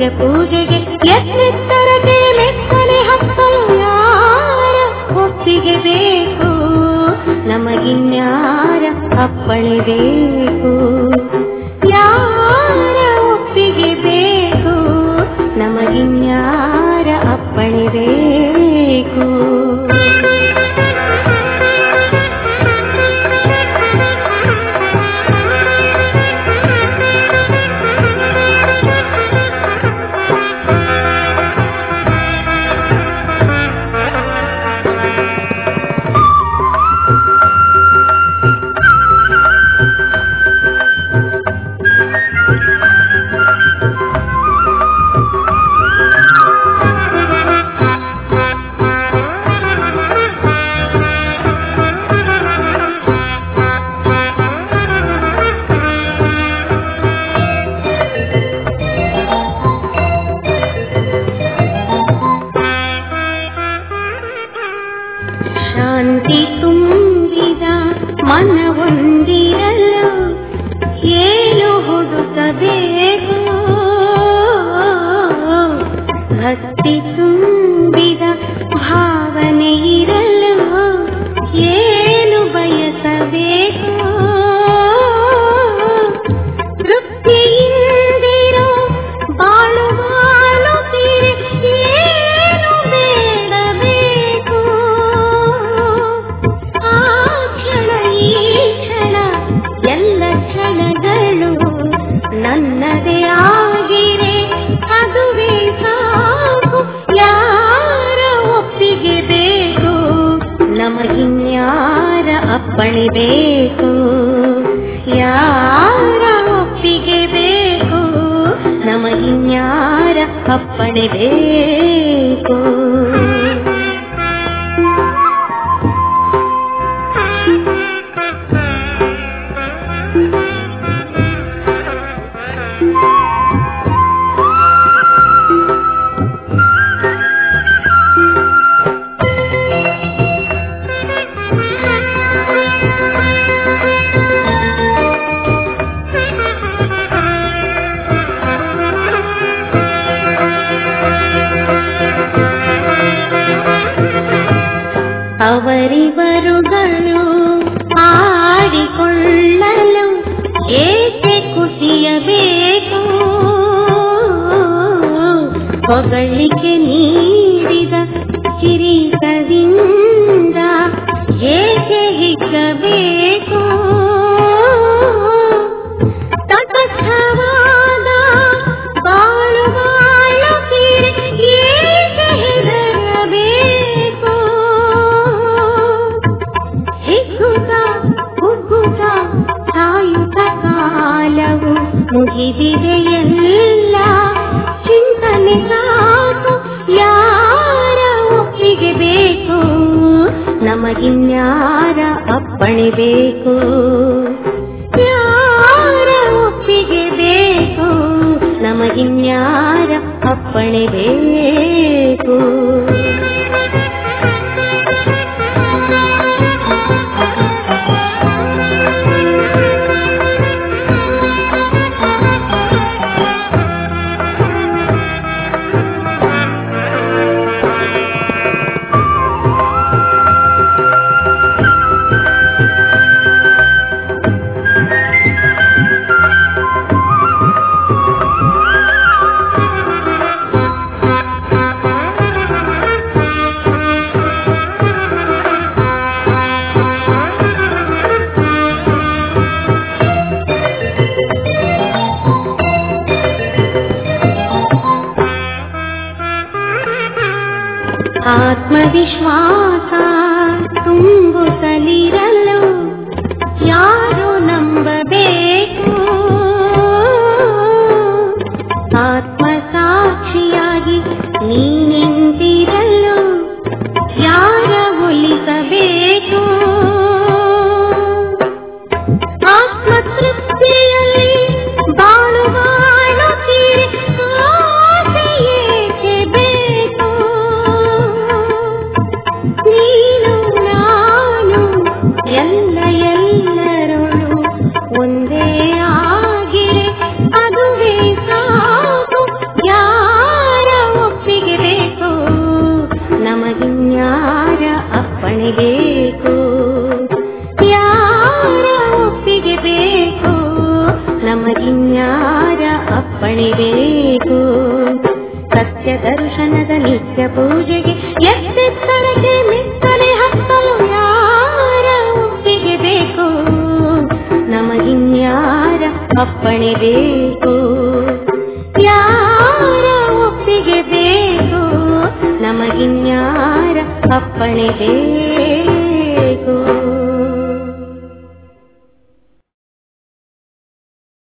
ಸತ್ಯ ಪೂಜೆಗೆ ಎತ್ತೆತ್ತರಕ್ಕೆ ಮೆತ್ತನೆ ಹತ್ತಲು ಯಾರ ಒಪ್ಪಿಗೆ ಬೇಕು ನಮಗಿನ್ಯಾರ ಅಪ್ಪಣೆ ಬೇಕು ಯಾರ ಒಪ್ಪಿಗೆ ಬೇಕು ನಮಗಿನ್ಯಾರ ಅಪ್ಪಣೆ ಬೇಕು ಶಾಂತಿ ತುಂಬಿದ ಮನವೊಂದಿರಲು ಏನು ಹುಡುಕಬೇಕು ಭಕ್ತಿ ತುಂಬಿದ ಭಾವನೆ ಇರಲು ಏನು ಬಯಸಬೇಕು ತೃಪ್ತಿಯಿಂದಿರೋ ಬಾಳು ಬಾಳುತ್ತೀರಿ ಏನು ಬೇಡಬೇಕು ಆ ಕ್ಷಣ ಈ ಕ್ಷಣ ಎಲ್ಲ ಕ್ಷಣಗಳು ನನ್ನದೇ ಆಗಿರೆ ಅದುವೇ ಸಾಕು ಯಾರ ಒಪ್ಪಿಗೆ ಬೇಕು ನಮಗಿನ್ಯಾರ ಅಪ್ಪಣೆ ಬೇಕು ಯಾರ ಒಪ್ಪಿಗೆ ಬೇಕು ನಮಗಿನ್ಯಾರ ಅಪ್ಪಣೆ ಬೇಕು ಅವರಿವರುಗಳು ಆಡಿಕೊಳ್ಳಲು ಏಕೆ ಖುಷಿಯಬೇಕು ಹೊಗಳಿಕೆ ನೀಡಿದ ಕಿರೀಟದಿಂದ ಏಕೆ ಹಿಗ್ಗಬೇಕು ತಟಸ್ಥವಾದ ಬಾಳು ಬಾಳುತ್ತೀರಿ ಏಕೆ ಹೆದರಬೇಕು ಹಿಗ್ಗುತ್ತ ಕುಗ್ಗುತ್ತ ಸಾಯುತ್ತ ಕಾಲವು ಮುಗಿದಿದೆ ಎಲ್ಲ ಚಿಂತನೆ ಸಾಕು ಯಾರ ಒಪ್ಪಿಗೆ ಬೇಕು ನಮಗಿನ್ಯಾರ ಅಪ್ಪಣೆ ಬೇಕು ಯಾರ ಒಪ್ಪಿಗೆ ಬೇಕು ನಮಗಿನ್ಯಾರ ಅಪ್ಪಣೆ ಬೇಕು ಅಪ್ಪಣೆ ಬೇಕು ಯಾರ ಒಪ್ಪಿಗೆ ಬೇಕು ನಮಗಿನ್ಯಾರ ಅಪ್ಪಣೆ ಬೇಕು ಸತ್ಯ ದರ್ಶನದ ನಿತ್ಯ ಪೂಜೆಗೆ ಎತ್ತೆತ್ತರಕ್ಕೆ ಮೆತ್ತನೆ ಹತ್ತಲು ಯಾರ ಒಪ್ಪಿಗೆ ಬೇಕು ನಮಗಿನ್ಯಾರ ಅಪ್ಪಣೆ ಬೇಕು ಯಾರ ಒಪ್ಪಿಗೆ ಬೇಕು ನಮಗಿನ್ಯಾರ ಅಪ್ಪಣೆ ಬೇಕು